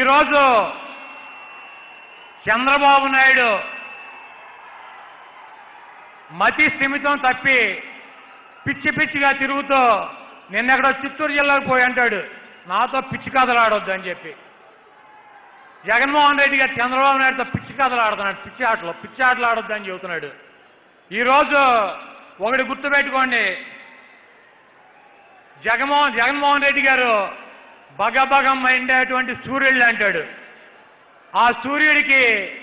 ఈరోజు చంద్రబాబు నాయుడు మతి స్థిమితం తప్పి పిచ్చి పిచ్చిగా తిరుగుతూ నిన్నెక్కడో చిత్తూరు జిల్లాకు పోయి అంటాడు నాతో పిచ్చి కథలు ఆడొద్దు అని చెప్పి జగన్మోహన్ రెడ్డి గారు చంద్రబాబు నాయుడుతో పిచ్చి కథలు ఆడుతున్నాడు పిచ్చి ఆటలు పిచ్చి ఆటలు ఆడొద్దు అని చెబుతున్నాడు ఈరోజు ఒకటి గుర్తుపెట్టుకోండి జగన్మోహన్ జగన్మోహన్ రెడ్డి గారు బగబగం మండేటువంటి సూర్యుడు అంటాడు ఆ సూర్యుడికి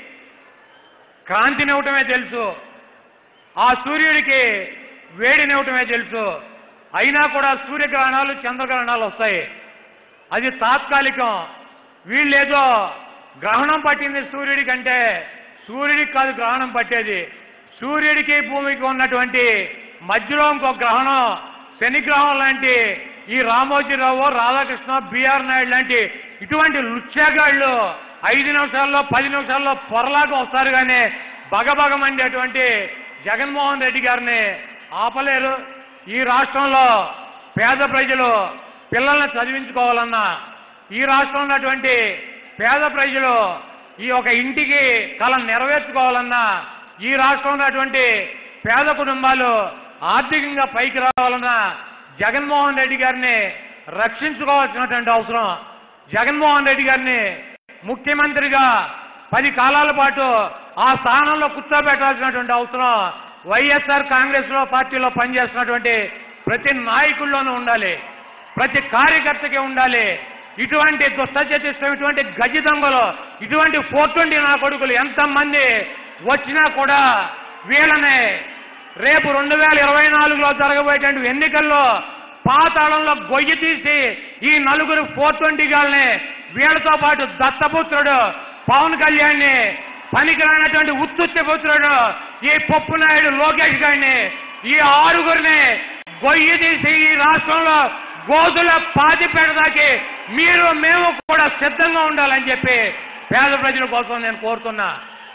కాంతినివ్వటమే తెలుసు ఆ సూర్యుడికి వేడినివ్వటమే తెలుసు అయినా కూడా సూర్యగ్రహణాలు చంద్రగ్రహణాలు వస్తాయి అది తాత్కాలికం వీళ్ళేదో గ్రహణం పట్టింది సూర్యుడి కంటే సూర్యుడికి కాదు గ్రహణం పట్టేది సూర్యుడికి భూమికి ఉన్నటువంటి మధ్యలో ఇంకో గ్రహణం శనిగ్రహం లాంటి ఈ రామోజీరావు రాధాకృష్ణ బిఆర్ నాయుడు లాంటి ఇటువంటి లుచ్చేగాళ్ళు ఐదు నిమిషాల్లో పది నిమిషాల్లో పొరలాగా వస్తారు కానీ బగబగమండేటువంటి జగన్మోహన్ రెడ్డి గారిని ఆపలేరు ఈ రాష్ట్రంలో పేద ప్రజలు పిల్లల్ని చదివించుకోవాలన్నా ఈ రాష్ట్రంలో ఉన్నటువంటి పేద ప్రజలు ఈ ఒక ఇంటికి కళ నెరవేర్చుకోవాలన్నా ఈ రాష్ట్రంలో ఉన్నటువంటి పేద కుటుంబాలు ఆర్థికంగా పైకి రావాలన్నా జగన్మోహన్ రెడ్డి గారిని రక్షించుకోవాల్సినటువంటి అవసరం జగన్మోహన్ రెడ్డి గారిని ముఖ్యమంత్రిగా పది కాలాల పాటు ఆ స్థానంలో కూర్చోబెట్టాల్సినటువంటి అవసరం వైఎస్ఆర్ కాంగ్రెస్ లో పార్టీలో పనిచేస్తున్నటువంటి ప్రతి నాయకుల్లోనూ ఉండాలి ప్రతి కార్యకర్తకి ఉండాలి ఇటువంటి దుష్టచతిష్టం ఇటువంటి గజి దొంగలు ఇటువంటి ఫోర్ ట్వంటీ నా కొడుకులు ఎంతమంది వచ్చినా కూడా వీళ్ళని రేపు రెండు వేల ఇరవై నాలుగులో జరగబోయేటువంటి ఎన్నికల్లో పాతాళంలో గొయ్యి తీసి ఈ నలుగురు ఫోర్ ట్వంటీ గాల్ని వీళ్ళతో పాటు దత్తపుత్రుడు పవన్ కళ్యాణ్ని పనికిరానటువంటి ఉత్తుత్తి పుత్రుడు ఈ పప్పు నాయుడు లోకేష్ గారిని ఈ ఆరుగురిని గొయ్యి తీసి ఈ రాష్ట్రంలో గోధుల పాతి పెడదాకి మీరు మేము కూడా సిద్ధంగా ఉండాలని చెప్పి పేద ప్రజల కోసం నేను కోరుతున్నా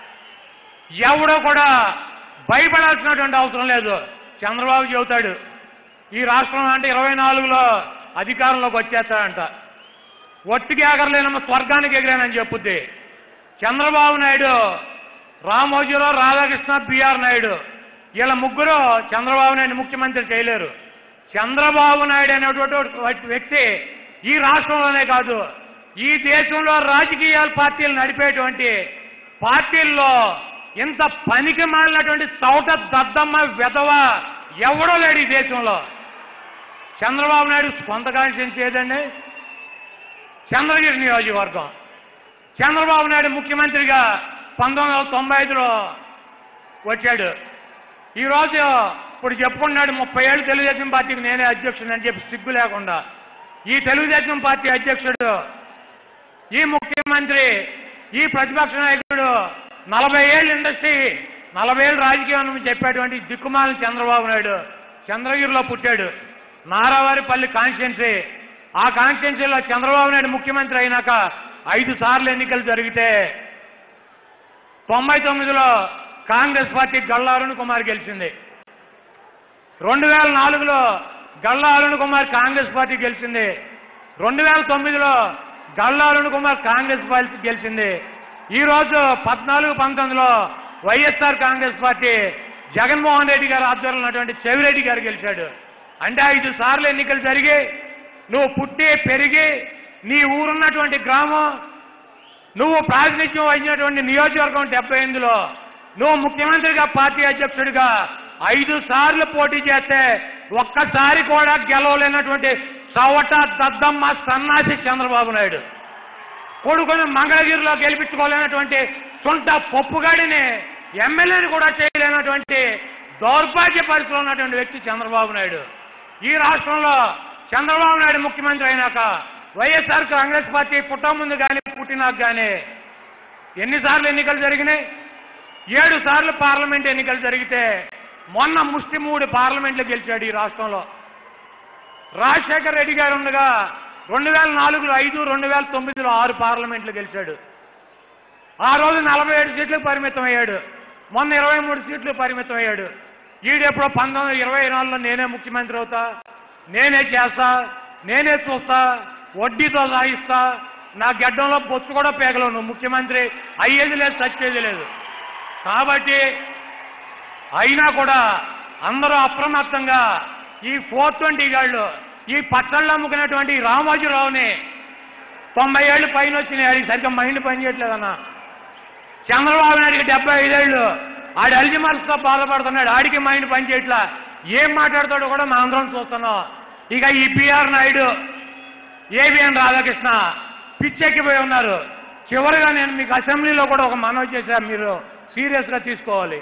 ఎవడో కూడా భయపడాల్సినటువంటి అవసరం లేదు చంద్రబాబు చెబుతాడు ఈ రాష్ట్రం అంటే ఇరవై నాలుగులో అధికారంలోకి వచ్చేస్తాడంట ఒట్టికి ఎగరలేనమ్మ స్వర్గానికి ఎగిరానని చెప్పుద్ది చంద్రబాబు నాయుడు రామోజీరావు రాధాకృష్ణ బిఆర్ నాయుడు వీళ్ళ ముగ్గురు చంద్రబాబు నాయుడు ముఖ్యమంత్రి చేయలేరు చంద్రబాబు నాయుడు అనేటువంటి వ్యక్తి ఈ రాష్ట్రంలోనే కాదు ఈ దేశంలో రాజకీయ పార్టీలు నడిపేటువంటి పార్టీల్లో ఇంత పనికి మాలినటువంటి చౌట దద్దమ్మ వెధవ ఎవడో లేడు ఈ దేశంలో చంద్రబాబు నాయుడు సొంత కాన్స్టిట్యూన్సీ ఏదండి చంద్రగిరి నియోజకవర్గం చంద్రబాబు నాయుడు ముఖ్యమంత్రిగా పంతొమ్మిది వందల తొంభై ఐదులో వచ్చాడు ఈరోజు ఇప్పుడు చెప్పుకున్నాడు ముప్పై ఏళ్ళు తెలుగుదేశం పార్టీకి నేనే అధ్యక్షుడు అని చెప్పి సిగ్గు లేకుండా ఈ తెలుగుదేశం పార్టీ అధ్యక్షుడు ఈ ముఖ్యమంత్రి ఈ ప్రతిపక్ష నాయకుడు నలభై ఏళ్ళు ఇండస్ట్రీ నలభై ఏళ్ళు రాజకీయం అని చెప్పేటువంటి దిక్కుమాలిన చంద్రబాబు నాయుడు చంద్రగిరిలో పుట్టాడు నారావారిపల్లి కాన్స్టిట్యున్సీ ఆ కాన్స్టిట్యున్సీలో చంద్రబాబు నాయుడు ముఖ్యమంత్రి అయినాక ఐదు సార్లు ఎన్నికలు జరిగితే తొంభై తొమ్మిదిలో కాంగ్రెస్ పార్టీ గల్లా అరుణ్ కుమార్ గెలిచింది రెండు వేల నాలుగులో గల్లా అరుణ్ కుమార్ కాంగ్రెస్ పార్టీ గెలిచింది రెండు వేల తొమ్మిదిలో గల్లా అరుణ్ కుమార్ కాంగ్రెస్ పార్టీ గెలిచింది ఈ రోజు పద్నాలుగు పంతొమ్మిదిలో వైఎస్ఆర్ కాంగ్రెస్ పార్టీ జగన్మోహన్ రెడ్డి గారు ఆధ్వర్యంలో ఉన్నటువంటి చెవిరెడ్డి గారు గెలిచాడు అంటే ఐదు సార్లు ఎన్నికలు జరిగి నువ్వు పుట్టి పెరిగి నీ ఊరున్నటువంటి గ్రామం నువ్వు ప్రాతినిధ్యం వహించినటువంటి నియోజకవర్గం డెబ్బై ఎనిమిదిలో నువ్వు ముఖ్యమంత్రిగా పార్టీ అధ్యక్షుడిగా ఐదు సార్లు పోటీ చేస్తే ఒక్కసారి కూడా గెలవలేనటువంటి చవట దద్దమ్మ సన్నాసి చంద్రబాబు నాయుడు కొడుకుని మంగళగిరిలో గెలిపించుకోలేనటువంటి సొంత పప్పుగాడిని ఎమ్మెల్యేని కూడా చేయలేనటువంటి దౌర్భాగ్య పరిస్థితిలో ఉన్నటువంటి వ్యక్తి చంద్రబాబు నాయుడు ఈ రాష్ట్రంలో చంద్రబాబు నాయుడు ముఖ్యమంత్రి అయినాక వైఎస్ఆర్ కాంగ్రెస్ పార్టీ పుట్ట ముందు కానీ పుట్టినాక కానీ ఎన్నిసార్లు ఎన్నికలు జరిగినాయి ఏడు సార్లు పార్లమెంట్ ఎన్నికలు జరిగితే మొన్న ముస్లిం మూడు పార్లమెంట్లు గెలిచాడు ఈ రాష్ట్రంలో రాజశేఖర రెడ్డి గారు ఉండగా రెండు వేల నాలుగులో ఐదు రెండు వేల తొమ్మిదిలో ఆరు పార్లమెంట్లు గెలిచాడు ఆ రోజు నలభై ఏడు సీట్లకు పరిమితం అయ్యాడు మొన్న ఇరవై మూడు సీట్లు పరిమితం అయ్యాడు ఈడెప్పుడో పంతొమ్మిది ఇరవై నాలుగులో నేనే ముఖ్యమంత్రి అవుతా నేనే చేస్తా నేనే చూస్తా వడ్డీతో సాగిస్తా నా గడ్డంలో బొత్తు కూడా పేగలవు నువ్వు ముఖ్యమంత్రి అయ్యేది లేదు చచ్చేది లేదు కాబట్టి అయినా కూడా అందరూ అప్రమత్తంగా ఈ ఫోర్ ట్వంటీ గాళ్ళు ఈ పచ్చళ్ళు అమ్ముకునేటువంటి ఈ రామోజీరావుని తొంభై ఏళ్ళు పైన వచ్చినాయి ఆడికి సరిగ్గా మైండ్ పనిచేయట్లేదన్నా చంద్రబాబు నాయుడికి డెబ్బై ఐదేళ్ళు ఆడి అల్జిమర్స్తో బాధపడుతున్నాడు ఆడికి మైండ్ పనిచేయట్లా ఏం మాట్లాడతాడో కూడా మా అందరం చూస్తున్నాం ఇక ఈ పిఆర్ నాయుడు ఏబిఎన్ రాధాకృష్ణ పిచ్చెక్కిపోయి ఉన్నారు చివరిగా నేను మీకు అసెంబ్లీలో కూడా ఒక మనవి చేశాను మీరు సీరియస్గా తీసుకోవాలి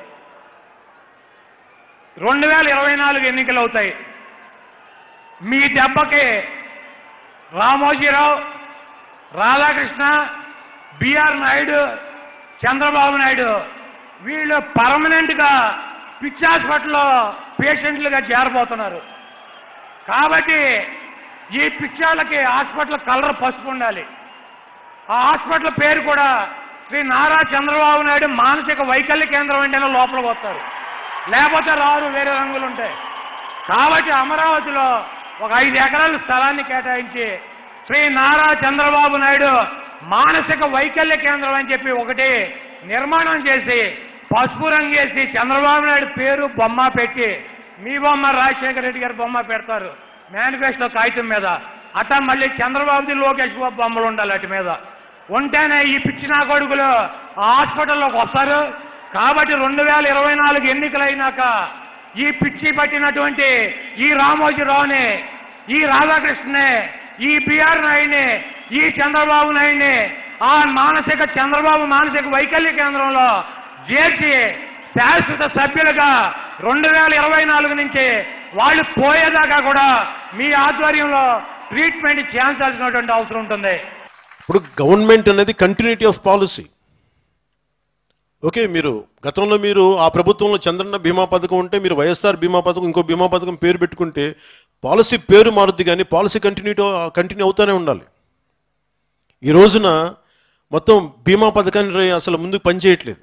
రెండు వేల ఇరవై నాలుగు ఎన్నికలు అవుతాయి మీ దెబ్బకి రామోజీరావు రాధాకృష్ణ బిఆర్ నాయుడు చంద్రబాబు నాయుడు వీళ్ళు పర్మనెంట్ గా పిచ్చి హాస్పిటల్లో పేషెంట్లుగా చేరబోతున్నారు కాబట్టి ఈ పిచ్చాళ్ళకి హాస్పిటల్ కలర్ పసుపు ఉండాలి ఆ హాస్పిటల్ పేరు కూడా శ్రీ నారా చంద్రబాబు నాయుడు మానసిక వైకల్య కేంద్రం అంటేనే లోపలికి వస్తారు లేకపోతే రారు వేరే రంగులు ఉంటాయి కాబట్టి అమరావతిలో ఒక ఐదు ఎకరాల స్థలాన్ని కేటాయించి శ్రీ నారా చంద్రబాబు నాయుడు మానసిక వైకల్య కేంద్రం అని చెప్పి ఒకటి నిర్మాణం చేసి పసుపు రంగేసి చంద్రబాబు నాయుడు పేరు బొమ్మ పెట్టి మీ బొమ్మ రాజశేఖర రెడ్డి గారి బొమ్మ పెడతారు మేనిఫెస్టో కాగితం మీద అట్లా మళ్ళీ చంద్రబాబుది లోకేష్ బాబు బొమ్మలు ఉండాలి అటు మీద ఉంటేనే ఈ పిచ్చి నా కొడుకులు ఆ హాస్పిటల్లోకి వస్తారు కాబట్టి రెండు వేల ఇరవై నాలుగు ఎన్నికలైనాక ఈ పిచ్చి పట్టినటువంటి ఈ రామోజీరావుని ఈ రాధాకృష్ణనే ఈ బిఆర్ నాయుడిని ఈ చంద్రబాబు నాయుడిని ఆ మానసిక చంద్రబాబు మానసిక వైకల్య కేంద్రంలో చేర్చి శాశ్వత సభ్యులుగా రెండు వేల ఇరవై నాలుగు నుంచి వాళ్ళు పోయేదాకా కూడా మీ ఆధ్వర్యంలో ట్రీట్మెంట్ చేయించాల్సినటువంటి అవసరం ఉంటుంది ఇప్పుడు గవర్నమెంట్ అనేది కంటిన్యూటీ ఆఫ్ పాలసీ ఓకే మీరు గతంలో మీరు ఆ ప్రభుత్వంలో చంద్రన్న బీమా పథకం ఉంటే మీరు వైఎస్ఆర్ బీమా పథకం ఇంకో బీమా పథకం పేరు పెట్టుకుంటే పాలసీ పేరు మారుద్ది కానీ పాలసీ కంటిన్యూటీ కంటిన్యూ అవుతూనే ఉండాలి ఈ రోజున మొత్తం బీమా పథకాన్ని అసలు ముందుకు పనిచేయట్లేదు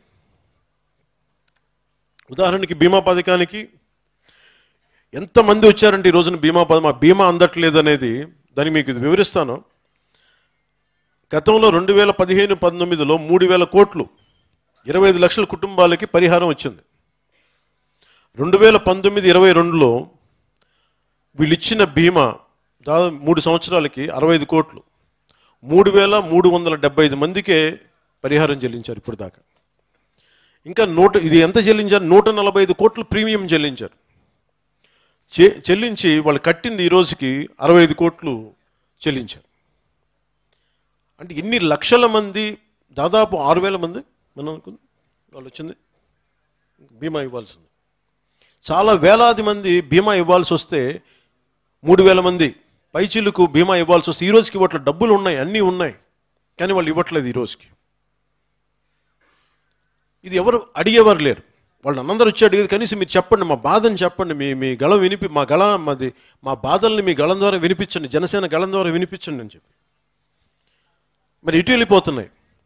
ఉదాహరణకి బీమా పథకానికి ఎంతమంది వచ్చారంటే ఈ రోజున బీమా పథకం మా బీమా అందట్లేదు అనేది దాన్ని మీకు ఇది వివరిస్తాను గతంలో రెండు వేల పదిహేను పంతొమ్మిదిలో మూడు వేల కోట్లు ఇరవై ఐదు లక్షల కుటుంబాలకి పరిహారం వచ్చింది రెండు వేల పంతొమ్మిది ఇరవై రెండులో వీళ్ళు ఇచ్చిన బీమా దాదాపు మూడు సంవత్సరాలకి అరవై ఐదు కోట్లు మూడు వేల మూడు వందల డెబ్బై ఐదు మందికే పరిహారం చెల్లించారు ఇప్పుడు దాకా ఇంకా నూట ఇది ఎంత చెల్లించారు నూట నలభై ఐదు కోట్లు ప్రీమియం చెల్లించారు చె చెల్లించి వాళ్ళు కట్టింది ఈ రోజుకి అరవై ఐదు కోట్లు చెల్లించారు అంటే ఇన్ని లక్షల మంది దాదాపు ఆరు వేల మంది మనం అనుకుంది వాళ్ళు వచ్చింది బీమా ఇవ్వాల్సింది చాలా వేలాది మంది బీమా ఇవ్వాల్సి వస్తే మూడు వేల మంది పైచీలకు బీమా ఇవ్వాల్సి వస్తే ఈ రోజుకి ఇవ్వట్ల డబ్బులు ఉన్నాయి అన్నీ ఉన్నాయి కానీ వాళ్ళు ఇవ్వట్లేదు ఈ రోజుకి ఇది ఎవరు అడిగేవారు లేరు వాళ్ళు అందరూ వచ్చి అడిగేది కనీసం మీరు చెప్పండి మా బాధని చెప్పండి మీ మీ గళం వినిపి మా గళ మాది మా బాధల్ని మీ గళం ద్వారా వినిపించండి జనసేన గళం ద్వారా వినిపించండి అని చెప్పి మరి ఇటు వెళ్ళిపోతున్నాయి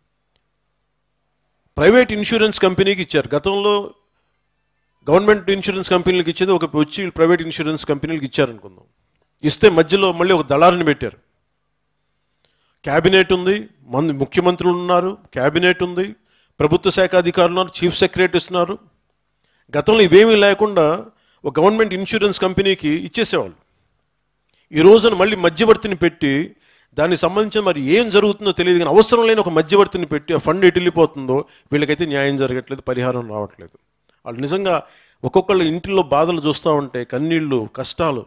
ప్రైవేట్ ఇన్సూరెన్స్ కంపెనీకి ఇచ్చారు గతంలో గవర్నమెంట్ ఇన్సూరెన్స్ కంపెనీలకు ఇచ్చేది ఒక వచ్చి ప్రైవేట్ ఇన్సూరెన్స్ కంపెనీలకు ఇచ్చారనుకుందాం ఇస్తే మధ్యలో మళ్ళీ ఒక దళారిని పెట్టారు క్యాబినెట్ ఉంది మంది ముఖ్యమంత్రులు ఉన్నారు క్యాబినెట్ ఉంది ప్రభుత్వ శాఖ అధికారులు ఉన్నారు చీఫ్ సెక్రటరీస్ ఉన్నారు గతంలో ఇవేమీ లేకుండా ఒక గవర్నమెంట్ ఇన్సూరెన్స్ కంపెనీకి ఇచ్చేసేవాళ్ళు ఈ రోజున మళ్ళీ మధ్యవర్తిని పెట్టి దానికి సంబంధించిన మరి ఏం జరుగుతుందో తెలియదు కానీ అవసరం లేని ఒక మధ్యవర్తిని పెట్టి ఆ ఫండ్ ఎటు వెళ్ళిపోతుందో వీళ్ళకైతే న్యాయం జరగట్లేదు పరిహారం రావట్లేదు వాళ్ళు నిజంగా ఒక్కొక్కళ్ళ ఇంటిలో బాధలు చూస్తూ ఉంటే కన్నీళ్ళు కష్టాలు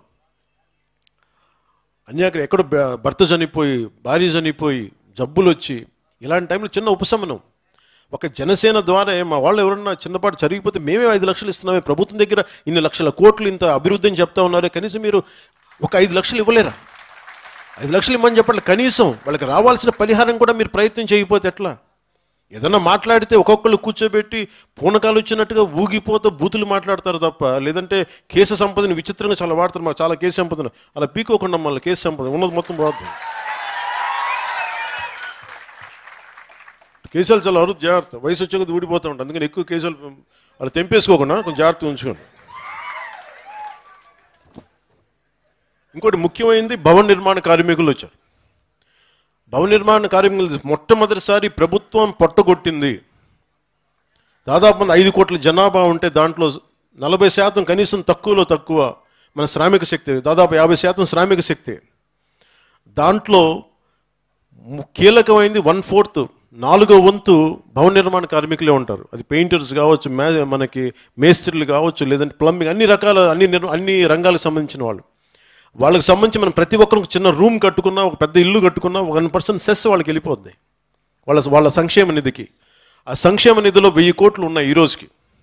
అన్యాకర ఎక్కడో భ- భర్త చనిపోయి భార్య చనిపోయి జబ్బులు వచ్చి ఇలాంటి టైంలో చిన్న ఉపశమనం ఒక జనసేన ద్వారా మా వాళ్ళు ఎవరన్నా చిన్నపాటు జరిగిపోతే మేమే ఐదు లక్షలు ఇస్తున్నామే ప్రభుత్వం దగ్గర ఇన్ని లక్షల కోట్లు ఇంత అభివృద్ధి అని చెప్తా ఉన్నారే కనీసం మీరు ఒక ఐదు లక్షలు ఇవ్వలేరా ఐదు లక్షలు ఇవ్వమని చెప్పండి కనీసం వాళ్ళకి రావాల్సిన పరిహారం కూడా మీరు ప్రయత్నం చేయకపోతే ఎట్లా ఏదన్నా మాట్లాడితే ఒక్కొక్కళ్ళు కూర్చోబెట్టి పూనకాలు వచ్చినట్టుగా ఊగిపోతూ బూతులు మాట్లాడతారు తప్ప లేదంటే కేసు సంపదని విచిత్రంగా చాలా వాడతారు మాకు చాలా కేసు సంపదను అలా పీకోకుండా మళ్ళీ కేసు సంపద ఉన్నది మొత్తం పోతుంది కేసులు చాలా అరుదు జాగ్రత్త వయసు వచ్చే కొద్ది ఊడిపోతూ ఉంటాయి అందుకని ఎక్కువ కేసులు వాళ్ళు తెంపేసుకోకుండా కొంచెం జాగ్రత్త ఉంచుకోండి ఇంకోటి ముఖ్యమైనది భవన నిర్మాణ కార్మికులు వచ్చారు భవన నిర్మాణ కార్మికులు మొట్టమొదటిసారి ప్రభుత్వం పొట్టగొట్టింది దాదాపు మన ఐదు కోట్ల జనాభా ఉంటే దాంట్లో నలభై శాతం కనీసం తక్కువలో తక్కువ మన శ్రామిక శక్తి దాదాపు యాభై శాతం శ్రామిక శక్తి దాంట్లో ము- కీలకమైంది వన్ ఫోర్త్ నాలుగో వంతు భవన నిర్మాణ కార్మికులే ఉంటారు అది పెయింటర్స్ కావచ్చు మే మనకి మేస్త్రీలు కావచ్చు లేదంటే ప్లంబింగ్ అన్ని రకాల అన్ని నిర్- అన్ని రంగాలకు సంబంధించిన వాళ్ళు వాళ్ళకి సంబంధించి మనం ప్రతి ఒక్కరు ఒక చిన్న రూమ్ కట్టుకున్నా ఒక పెద్ద ఇల్లు కట్టుకున్నా వన్ పర్సెంట్ సెస్ వాళ్ళకి వెళ్ళిపోద్ది వాళ్ళ వాళ్ళ సంక్షేమ నిధికి ఆ సంక్షేమ నిధిలో వెయ్యి కోట్లు ఉన్నాయి ఈ రోజుకి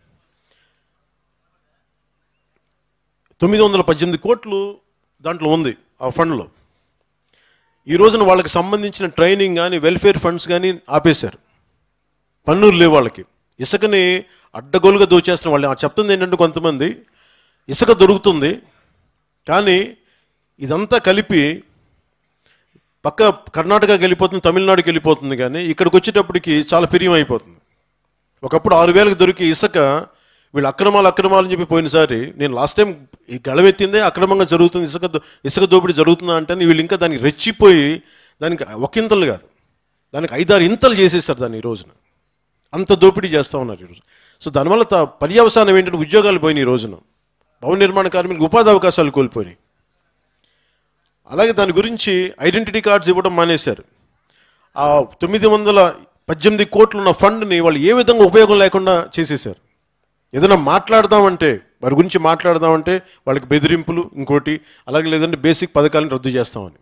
తొమ్మిది వందల పద్దెనిమిది కోట్లు దాంట్లో ఉంది ఆ ఫండ్లో ఈ రోజున వాళ్ళకి సంబంధించిన ట్రైనింగ్ కానీ వెల్ఫేర్ ఫండ్స్ కానీ ఆపేశారు పన్నులు లేవు వాళ్ళకి ఇసుకని అడ్డగోలుగా దోచేస్తున్న వాళ్ళు ఆ చెప్తుంది ఏంటంటే కొంతమంది ఇసుక దొరుకుతుంది కానీ ఇదంతా కలిపి పక్క కర్ణాటకకి వెళ్ళిపోతుంది తమిళనాడుకి వెళ్ళిపోతుంది కానీ ఇక్కడికి వచ్చేటప్పటికి చాలా పిరియం అయిపోతుంది ఒకప్పుడు ఆరు వేలకు దొరికి ఇసుక వీళ్ళు అక్రమాలు అక్రమాలు అని చెప్పి పోయినసారి నేను లాస్ట్ టైం ఈ గళమెత్తిందే అక్రమంగా జరుగుతుంది ఇసుక దో- ఇసుక దోపిడీ జరుగుతుందా అంటే వీళ్ళు ఇంకా దానికి రెచ్చిపోయి దానికి ఒక ఇంతలు కాదు దానికి ఐదారు ఇంతలు చేసేసారు దాన్ని ఈ రోజున అంత దోపిడీ చేస్తూ ఉన్నారు ఈరోజు సో దానివల్ల త- పర్యవసానం ఏంటంటే ఉద్యోగాలు పోయినాయి ఈ రోజున భవన నిర్మాణ కార్మికులకు ఉపాధి అవకాశాలు కోల్పోయినాయి అలాగే దాని గురించి ఐడెంటిటీ కార్డ్స్ ఇవ్వడం మానేశారు ఆ తొమ్మిది వందల పద్దెనిమిది కోట్లు ఉన్న ఫండ్ని వాళ్ళు ఏ విధంగా ఉపయోగం లేకుండా చేసేసారు ఏదైనా మాట్లాడదామంటే వారి గురించి మాట్లాడదామంటే వాళ్ళకి బెదిరింపులు ఇంకోటి అలాగే లేదంటే బేసిక్ పథకాలను రద్దు చేస్తామని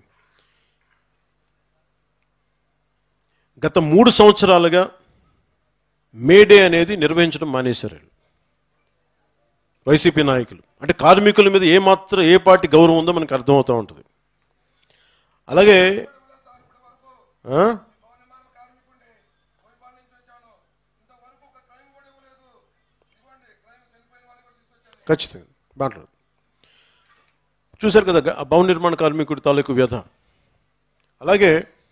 గత మూడు సంవత్సరాలుగా మేడే అనేది నిర్వహించడం మానేశారు వీళ్ళు. వైసీపీ నాయకులు అంటే కార్మికుల మీద ఏ మాత్రం ఏ పార్టీ గౌరవం ఉందో మనకు అర్థమవుతూ ఉంటుంది అలాగే ఆ? ఖచ్చితంగా మాట్లాడు చూశారు కదా గ- భవన నిర్మాణ కార్మికుడి తాలూకు వ్యధ అలాగే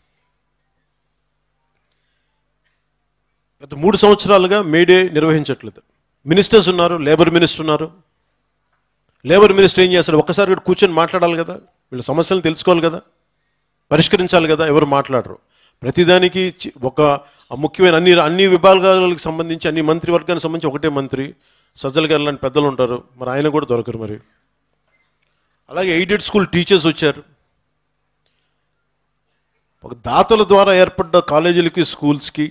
గత మూడు సంవత్సరాలుగా మేడే నిర్వహించట్లేదు మినిస్టర్స్ ఉన్నారు లేబర్ మినిస్టర్ ఉన్నారు లేబర్ మినిస్టర్ ఏం చేస్తారు ఒక్కసారి కూడా కూర్చొని మాట్లాడాలి కదా వీళ్ళ సమస్యలు తెలుసుకోవాలి కదా పరిష్కరించాలి కదా ఎవరు మాట్లాడరు ప్రతిదానికి చి- ఒక ముఖ్యమైన అన్ని అన్ని విభాగాలకు సంబంధించి అన్ని మంత్రివర్గానికి సంబంధించి ఒకటే మంత్రి సజ్జల గారు లాంటి పెద్దలు ఉంటారు మరి ఆయన కూడా దొరకరు మరి అలాగే ఎయిడెడ్ స్కూల్ టీచర్స్ వచ్చారు ఒక దాతల ద్వారా ఏర్పడ్డ కాలేజీలకి స్కూల్స్కి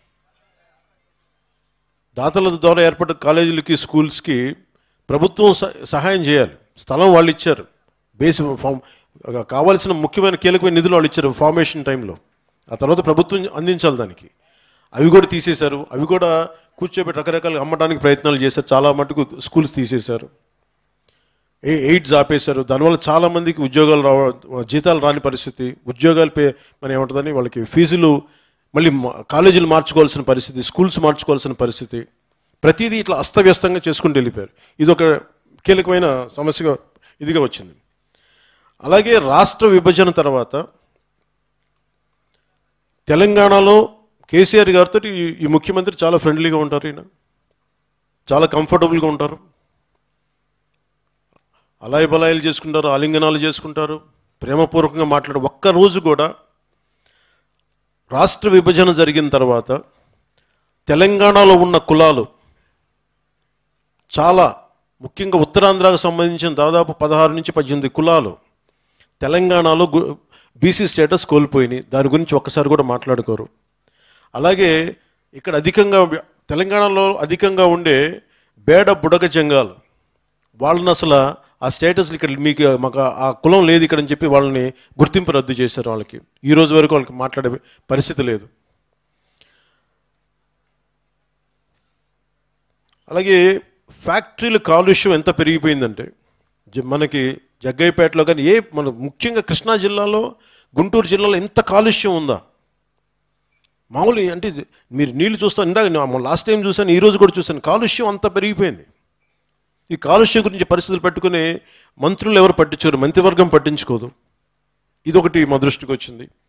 దాతల ద్వారా ఏర్పడ్డ కాలేజీలకి స్కూల్స్కి ప్రభుత్వం స- సహాయం చేయాలి స్థలం వాళ్ళు ఇచ్చారు బేసి ఫామ్ కావాల్సిన ముఖ్యమైన కీలకమైన నిధులు వాళ్ళు ఇచ్చారు ఫార్మేషన్ టైంలో ఆ తర్వాత ప్రభుత్వం అందించాలి దానికి అవి కూడా తీసేశారు అవి కూడా కూర్చోబెట్టి రకరకాలుగా అమ్మడానికి ప్రయత్నాలు చేశారు చాలా మటుకు స్కూల్స్ తీసేశారు ఏ ఎయిడ్స్ ఆపేశారు దానివల్ల చాలా మందికి ఉద్యోగాలు రావ జీతాలు రాని పరిస్థితి ఉద్యోగాలు పే మన ఏమంటుందని వాళ్ళకి ఫీజులు మళ్ళీ మా- కాలేజీలు మార్చుకోవాల్సిన పరిస్థితి స్కూల్స్ మార్చుకోవాల్సిన పరిస్థితి ప్రతిదీ ఇట్లా అస్తవ్యస్తంగా చేసుకుంటూ వెళ్ళిపోయారు ఇది ఒక కీలకమైన సమస్యగా ఇదిగా వచ్చింది అలాగే రాష్ట్ర విభజన తర్వాత తెలంగాణలో కేసీఆర్ గారితో ఈ- ఈ ముఖ్యమంత్రి చాలా ఫ్రెండ్లీగా ఉంటారు ఈయన చాలా కంఫర్టబుల్గా ఉంటారు అలాయి బలాయిలు చేసుకుంటారు ఆలింగనాలు చేసుకుంటారు ప్రేమపూర్వకంగా మాట్లాడు ఒక్క రోజు కూడా రాష్ట్ర విభజన జరిగిన తర్వాత తెలంగాణలో ఉన్న కులాలు చాలా ముఖ్యంగా ఉత్తరాంధ్రకు సంబంధించిన దాదాపు పదహారు నుంచి పద్దెనిమిది కులాలు తెలంగాణలో బీసీ స్టేటస్ కోల్పోయినాయి దాని గురించి ఒక్కసారి కూడా మాట్లాడుకోరు అలాగే ఇక్కడ అధికంగా తెలంగాణలో అధికంగా ఉండే బేడ బుడగ జంగాలు వాళ్ళని అసలు ఆ స్టేటస్ ఇక్కడ మీకు మాకు ఆ కులం లేదు ఇక్కడ అని చెప్పి వాళ్ళని గుర్తింపు రద్దు చేశారు వాళ్ళకి ఈ రోజు వరకు వాళ్ళకి మాట్లాడే పరిస్థితి లేదు అలాగే ఫ్యాక్టరీల కాలుష్యం ఎంత పెరిగిపోయిందంటే జ- మనకి జగ్గయ్యపేటలో కానీ ఏ మన ముఖ్యంగా కృష్ణా జిల్లాలో గుంటూరు జిల్లాలో ఎంత కాలుష్యం ఉందా మామూలు అంటే ఇది- మీరు నీళ్లు చూస్తాను ఇందాక లాస్ట్ టైం చూశాను ఈ రోజు కూడా చూశాను కాలుష్యం అంత పెరిగిపోయింది ఈ కాలుష్యం గురించి పరిస్థితులు పెట్టుకుని మంత్రులు ఎవరు పట్టించుకోరు మంత్రివర్గం పట్టించుకోదు ఇదొకటి మా దృష్టికి వచ్చింది